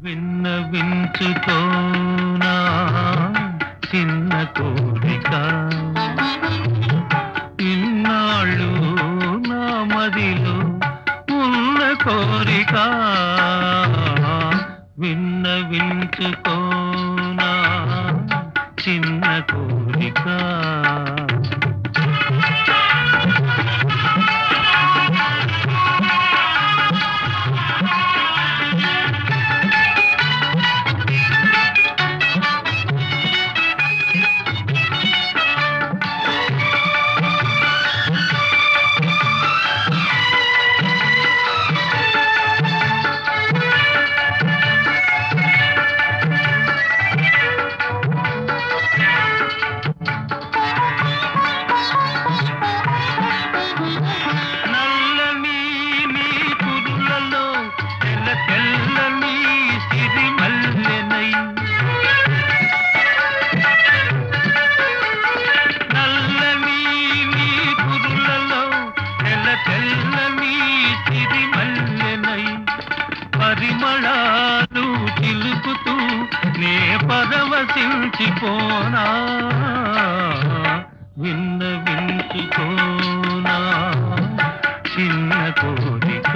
విన్నవించుకోనా చిన్న కోరిక ఇన్నాళ్ళు నా మదిలో ఉన్న కోరిక విన్నవించుకోనా చిన్న కోరిక నల్లని నీ కురులలో తెల్ల తెల్లని సిరిమల్లెనై నల్లని నీ కురులలో తెల్ల తెల్లని సిరిమల్లెనై పరిమళాలు చిలుకుతూ నే పరవశించిపోనా విన్న వించుకోనా చిన్న కోరిక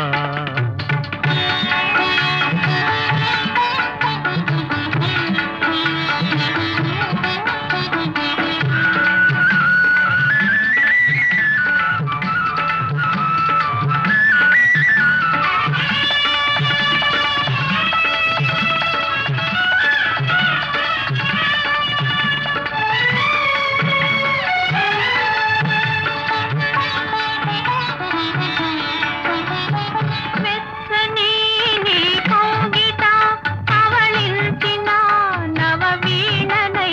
వెచ్చని నీ కౌగిట పవళించిన నవవీణనై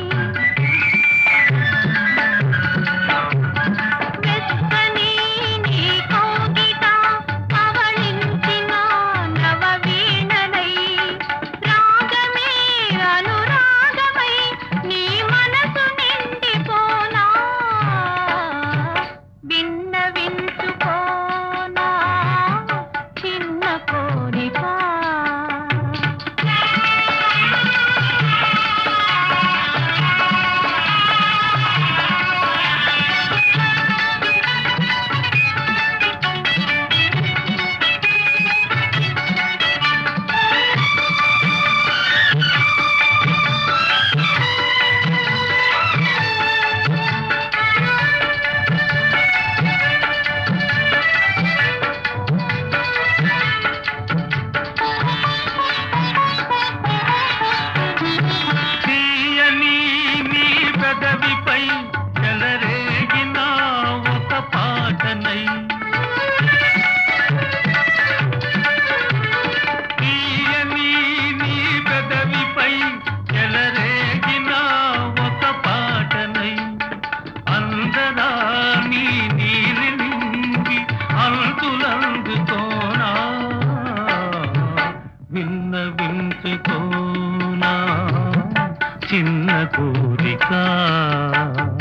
వెచ్చని నీ కౌగిట పవళించిన నవవీణనై రాగమే అనురాగమై నీ మనసు నిండిపోనా విన్నవించుకోనా చిన్న కోరిక తీయని నీ పెదవిపై చెలరేగిన ఒక పాటనై తీయని నీ పెదవిపై చెలరేగిన ఒక పాటనై అందరాని నీలి నింగి అంతులందుకోనా విన్న వించుకోనా చిన్న కోరిక